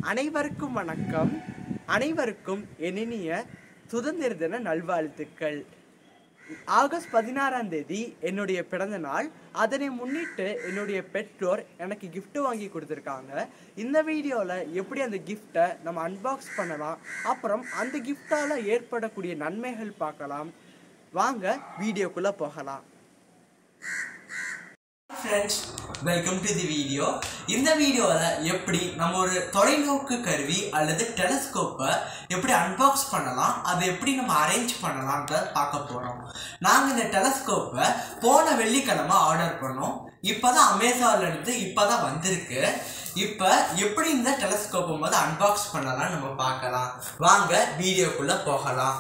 அனைவருக்கும் வணக்கம் அனைவருக்கும் என் இனிய சுதந்திர தின நல்வாழ்த்துக்கள் ஆகஸ்ட் பதினாறாம் தேதி என்னுடைய பிறந்த நாள் அதனை முன்னிட்டு என்னுடைய பெற்றோர் எனக்கு gift வாங்கி கொடுத்துருக்காங்க இந்த வீடியோவில் எப்படி அந்த கிஃப்டை நம்ம அன்பாக்ஸ் பண்ணலாம் அப்புறம் அந்த கிஃப்டால் ஏற்படக்கூடிய நன்மைகள் பார்க்கலாம் வாங்க வீடியோக்குள்ளே போகலாம் friends welcome to the video இந்த வீடியோவில் எப்படி நம்ம ஒரு தொலைநோக்கு கருவி அல்லது டெலஸ்கோப்பை எப்படி அன்பாக்ஸ் பண்ணலாம் அதை எப்படி நம்ம அரேஞ்ச் பண்ணலாம்ன்றத பார்க்க போகிறோம் நாங்கள் இந்த டெலஸ்கோப்பை போன வெள்ளிக்கிழமை ஆர்டர் பண்ணோம் இப்போ தான் அமேசான்ல இருந்து இப்போ தான் வந்திருக்கு இப்போ எப்படி இந்த டெலஸ்கோப்பை வந்து அன்பாக்ஸ் பண்ணலாம் நம்ம பார்க்கலாம் வாங்க வீடியோக்குள்ளே போகலாம்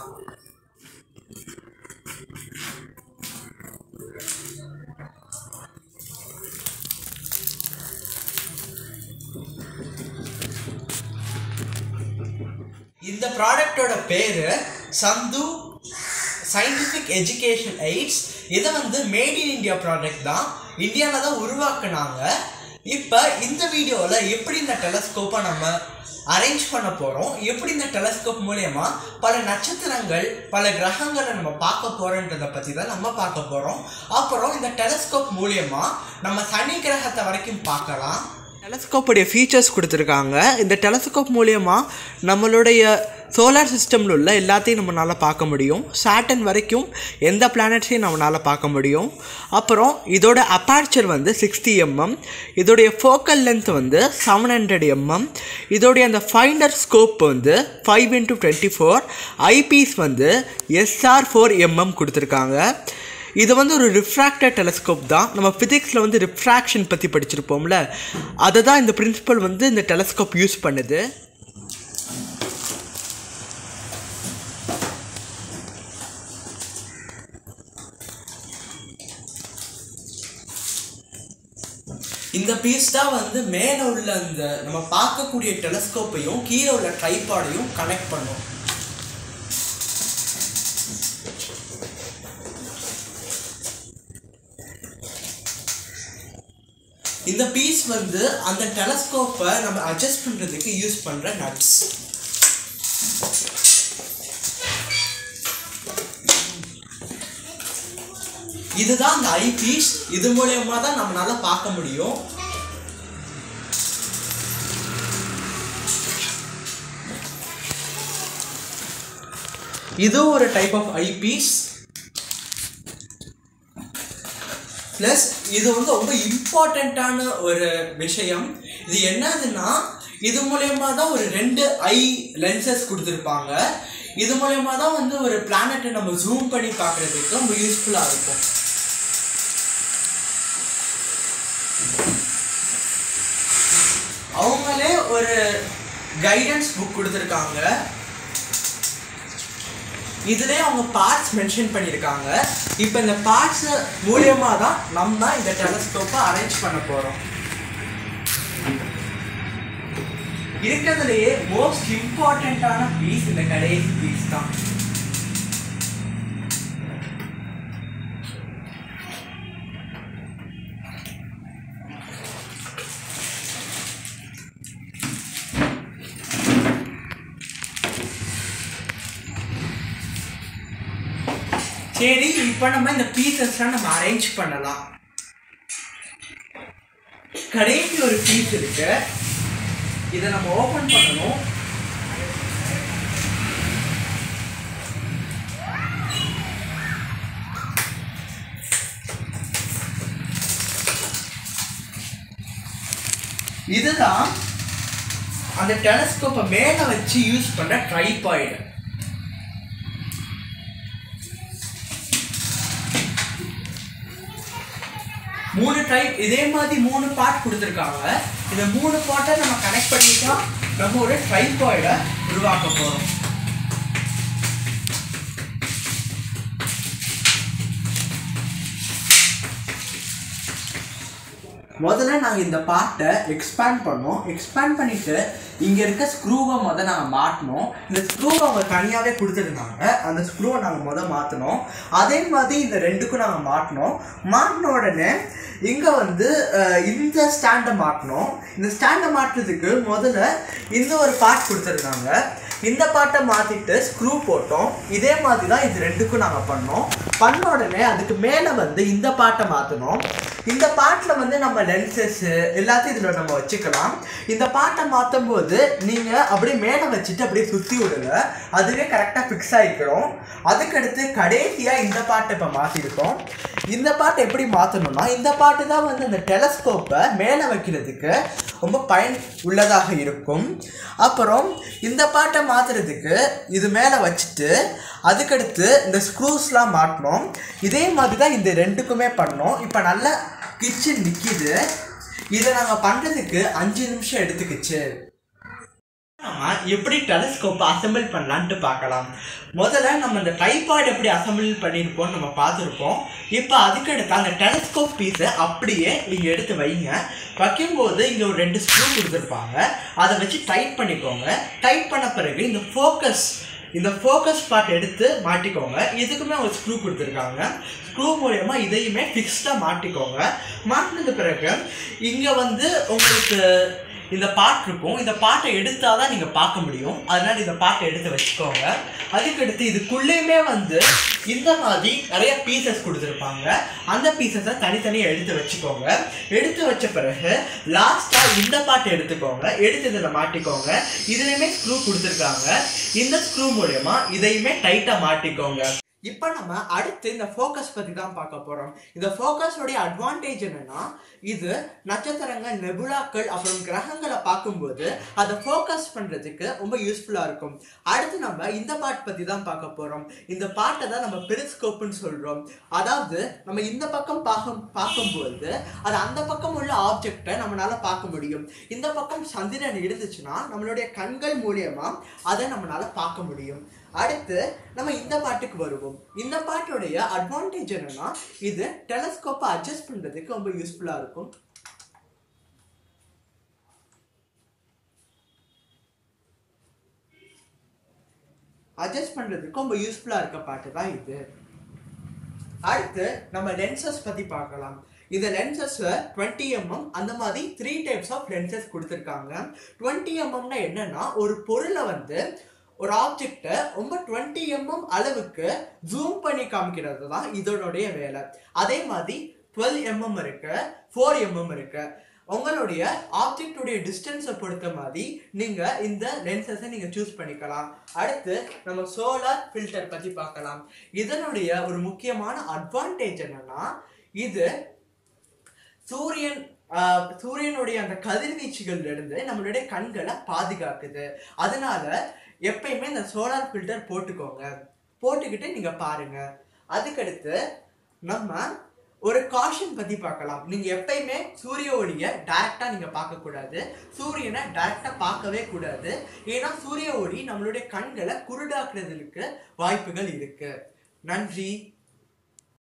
இந்த ப்ராடக்டோட பேரு சந்து சயின்டிஃபிக் எஜுகேஷன் எய்ட்ஸ் இதை வந்து மேட் இன் இந்தியா ப்ராடக்ட் தான் இந்தியாவில் தான் உருவாக்குனாங்க இப்போ இந்த வீடியோவில் எப்படி இந்த டெலஸ்கோப்பை நம்ம அரேஞ்ச் பண்ண போகிறோம் எப்படி இந்த டெலஸ்கோப் மூலயமா பல நட்சத்திரங்கள் பல கிரகங்களை நம்ம பார்க்க போகிறோன்றதை பற்றி தான் நம்ம பார்க்க போகிறோம் அப்புறம் இந்த டெலஸ்கோப் மூலயமா நம்ம சனி கிரகத்தை வரைக்கும் பார்க்கலாம் டெலஸ்கோப்புடைய ஃபீச்சர்ஸ் கொடுத்துருக்காங்க இந்த டெலஸ்கோப் மூலயமா நம்மளுடைய சோலார் சிஸ்டமில் உள்ள எல்லாத்தையும் நம்மளால் பார்க்க முடியும் சாட்டன் வரைக்கும் எந்த பிளானட்ஸையும் நம்மளால் பார்க்க முடியும் அப்புறம் இதோட அப்பார்ச்சர் வந்து சிக்ஸ்டி எம்எம் இதோடைய ஃபோக்கல் லென்த் வந்து செவன் ஹண்ட்ரட் எம்எம் இதோடைய அந்த ஃபைண்டர் ஸ்கோப் வந்து five into twenty four eyepiece வந்து எஸ்ஆர் ஃபோர் எம்எம் கொடுத்துருக்காங்க இது வந்து ஒரு ரிஃப்ராக்டர் டெலஸ்கோப் தான் நம்ம ஃபிசிக்ஸில் வந்து ரிஃப்ராக்ஷன் பற்றி படிச்சிருப்போம்ல அதை தான் இந்த பிரின்சிபல் வந்து இந்த டெலஸ்கோப் யூஸ் பண்ணுது இந்த பீஸ் தான் வந்து மேலே உள்ள அந்த நம்ம பார்க்கக்கூடிய டெலஸ்கோப்பையும் கீழே உள்ள ட்ரைபாடையும் கனெக்ட் பண்ணும் இந்த பீஸ் வந்து அந்த டெலஸ்கோப்பை நம்ம அட்ஜஸ்ட் பண்ணுறதுக்கு யூஸ் பண்ணுற நட்ஸ் இதுதான் அந்த ஐ பீஸ் இது மூலயமா தான் நம்மளால பார்க்க முடியும் இது ஒரு type of eyepiece plus இது வந்து ரொம்ப இம்பார்ட்டண்ட்டான ஒரு விஷயம் இது என்னதுன்னா இது மூலயமா தான் ஒரு ரெண்டு ஐ லென்சஸ் கொடுத்துருப்பாங்க இது மூலயமா தான் வந்து ஒரு பிளானட்டை நம்ம ஜூம் பண்ணி பார்க்குறதுக்கு ரொம்ப யூஸ்ஃபுல்லாக இருக்கும் அவங்களே ஒரு கைடன்ஸ் புக் கொடுத்துருக்காங்க இதுலேயே அவங்க பார்ட்ஸ் மென்ஷன் பண்ணியிருக்காங்க இப்போ இந்த பார்ட்ஸ் மூலியமாக தான் நம்ம இந்த டெலஸ்கோப்பை அரேஞ்ச் பண்ண போகிறோம் இருக்கிறதுலையே மோஸ்ட் இம்பார்ட்டண்ட்டான பீஸ் இந்த கடைசி பீஸ் தான் சரி இப்போ நம்ம இந்த பீசஸ்லாம் நம்ம அரேஞ்ச் பண்ணலாம் கடைசி ஒரு பீஸ் இருக்கு இதை நம்ம ஓபன் பண்ணணும் இதுதான் அந்த டெலஸ்கோப்பை மேல வச்சு யூஸ் பண்ற ட்ரைபாய்டு மூணு டைப் இதே மாதிரி மூணு பார்ட் கொடுத்துருக்காங்க இந்த மூணு பார்ட்டை நம்ம கனெக்ட் பண்ணிட்டா நம்ம ஒரு ட்ரைபாய்டை உருவாக்க போகிறோம் முதல்ல நாங்கள் இந்த பாட்டை எக்ஸ்பேண்ட் பண்ணோம் எக்ஸ்பேண்ட் பண்ணிட்டு இங்கே இருக்க ஸ்க்ரூவை முதல் நாங்கள் மாட்டினோம் இந்த ஸ்க்ரூவை அவங்க தனியாகவே கொடுத்துருந்தாங்க அந்த ஸ்க்ரூவை நாங்கள் முதல் மாற்றினோம் அதே மாதிரி இந்த ரெண்டுக்கும் நாங்கள் மாட்டினோம் மாட்டின உடனே இங்கே வந்து அஹ், இந்த ஸ்டாண்டை மாட்டினோம் இந்த ஸ்டாண்டை மாட்டுறதுக்கு முதல்ல இந்த ஒரு பார்ட் கொடுத்துருக்காங்க இந்த பாட்டை மாற்றிட்டு ஸ்க்ரூ போட்டோம் இதே மாதிரி தான் இது ரெண்டுக்கும் நாங்கள் பண்ணோம் பண்ண உடனே அதுக்கு மேலே வந்து இந்த பாட்டை மாற்றினோம் இந்த பாட்டில் வந்து நம்ம லென்சஸ்ஸு எல்லாத்தையும் இதில் நம்ம வச்சுக்கலாம் இந்த பாட்டை மாற்றும் போது நீங்கள் அப்படியே மேலே வச்சுட்டு அப்படியே சுற்றி விடுங்க அதுவே கரெக்டாக ஃபிக்ஸ் ஆகிக்கிறோம் அதுக்கடுத்து கடைசியாக இந்த பாட்டை இப்போ மாற்றிருக்கோம் இந்த பாட்டை எப்படி மாற்றணும்னா இந்த பாட்டு தான் வந்து அந்த டெலஸ்கோப்பை மேலே வைக்கிறதுக்கு ரொம்ப பயன் உள்ளதாக இருக்கும் அப்புறம் இந்த பாட்டை மாற்றுறதுக்கு இது மேலே வச்சுட்டு அதுக்கடுத்து இந்த ஸ்க்ரூஸ்லாம் மாட்டினோம் இதே மாதிரி தான் இந்த ரெண்டுக்குமே பண்ணோம் இப்போ நல்ல கிச்சன் நிற்கிது இதை நாங்கள் பண்ணுறதுக்கு அஞ்சு நிமிஷம் எடுத்துக்கிச்சு நம்ம எப்படி டெலஸ்கோப்பை அசெம்பிள் பண்ணலான்ட்டு பார்க்கலாம் முதல்ல நம்ம இந்த ட்ரைபாட் எப்படி அசெம்பிள் பண்ணியிருப்போம் நம்ம பார்த்துருப்போம் இப்போ அதுக்கடுத்து அந்த டெலஸ்கோப் பீஸை அப்படியே இங்கே எடுத்து வைங்க வைக்கும்போது இங்கே ஒரு ரெண்டு ஸ்க்ரூ கொடுத்துருப்பாங்க அதை வச்சு டைட் பண்ணிக்கோங்க டைட் பண்ண பிறகு இந்த ஃபோக்கஸ் இந்த ஃபோக்கஸ் பார்ட் எடுத்து மாட்டிக்கோங்க இதுக்குமே ஒரு ஸ்க்ரூ கொடுத்துருக்காங்க ஸ்க்ரூ மூலயமா இதையுமே ஃபிக்ஸ்டாக மாட்டிக்கோங்க மாட்டினது பிறகு இங்கே வந்து உங்களுக்கு இந்த பாட் இருக்கும் இந்த பாட்டை எடுத்தால் தான் நீங்கள் பார்க்க முடியும் அதனால இந்த பாட்டை எடுத்து வச்சுக்கோங்க அதுக்கடுத்து இதுக்குள்ளேயுமே வந்து இந்த மாதிரி நிறைய பீசஸ் கொடுத்துருப்பாங்க அந்த பீசஸை தனித்தனியாக எடுத்து வச்சுக்கோங்க எடுத்து வச்ச பிறகு லாஸ்ட்டாக இந்த பாட்டை எடுத்துக்கோங்க எடுத்து இதில் மாட்டிக்கோங்க இதுலையுமே ஸ்க்ரூ கொடுத்துருக்காங்க இந்த ஸ்க்ரூ மூலயமா இதையுமே டைட்டாக மாட்டிக்கோங்க இப்போ நம்ம அடுத்து இந்த ஃபோக்கஸ் பற்றி தான் பார்க்க போகிறோம் இந்த ஃபோக்கஸோடைய அட்வான்டேஜ் என்னன்னா இது நட்சத்திரங்கள் நெபுலாக்கள் அப்புறம் கிரகங்களை பார்க்கும்போது அதை ஃபோக்கஸ் பண்ணுறதுக்கு ரொம்ப யூஸ்ஃபுல்லாக இருக்கும் அடுத்து நம்ம இந்த பாட் பற்றி தான் பார்க்க போகிறோம் இந்த பாட்டை தான் நம்ம பெரிஸ்கோப்புன்னு சொல்கிறோம் அதாவது நம்ம இந்த பக்கம் பார்க்கும் பார்க்கும்போது அது அந்த பக்கம் உள்ள ஆப்ஜெக்டை நம்மளால பார்க்க முடியும் இந்த பக்கம் சந்திரன் இருந்துச்சுன்னா நம்மளுடைய கண்கள் மூலியமா அதை நம்மளால பார்க்க முடியும் அடுத்து நம்ம இந்த பாட்டுக்கு வருவோம் இந்த பாட்டுடைய அட்வான்டேஜ் என்னன்னா இது டெலஸ்கோப்பை அட்ஜஸ்ட் பண்றதுக்கு ரொம்ப யூஸ்ஃபுல்லா இருக்கும் அட்ஜஸ்ட் பண்றதுக்கு ரொம்ப யூஸ்ஃபுல்லா இருக்க பாட்டு தான் இது அடுத்து நம்ம லென்சஸ் பத்தி பார்க்கலாம் இந்த லென்சஸ் டுவெண்ட்டி எம்எம் அந்த மாதிரி த்ரீ டைப்ஸ் ஆஃப் லென்சஸ் கொடுத்துருக்காங்க டுவெண்ட்டி எம்எம்னா என்னன்னா ஒரு பொருளை வந்து ஒரு ஆப்ஜெக்டை ரொம்ப டுவெண்ட்டி எம்எம் அளவுக்கு ஜூம் பண்ணி காமிக்கிறது தான் இதனுடைய வேலை அதே மாதிரி டுவெல் எம்எம் இருக்கு ஃபோர் எம்எம் இருக்கு உங்களுடைய ஆப்ஜெக்டுடைய டிஸ்டன்ஸை பொறுத்த மாதிரி நீங்க இந்த லென்சஸை நீங்க சூஸ் பண்ணிக்கலாம் அடுத்து நம்ம சோலார் ஃபில்டர் பத்தி பார்க்கலாம் இதனுடைய ஒரு முக்கியமான அட்வான்டேஜ் என்னன்னா இது சூரியன் ஆஹ், சூரியனுடைய அந்த கதிர்வீச்சுகள்ல இருந்து நம்மளுடைய கண்களை பாதுகாக்குது அதனால எப்பயுமே இந்த சோலார் ஃபில்டர் போட்டுக்கோங்க போட்டுக்கிட்டு நீங்க பாருங்க அதுக்கடுத்து நம்ம ஒரு காஷன் பத்தி பார்க்கலாம் நீங்க எப்பயுமே சூரிய ஒளியை டைரக்டா நீங்க பார்க்க கூடாது சூரியனை டைரக்டா பார்க்கவே கூடாது ஏன்னா சூரிய ஒளி நம்மளுடைய கண்களை குருடாக்குறதுக்கு வாய்ப்புகள் இருக்கு நன்றி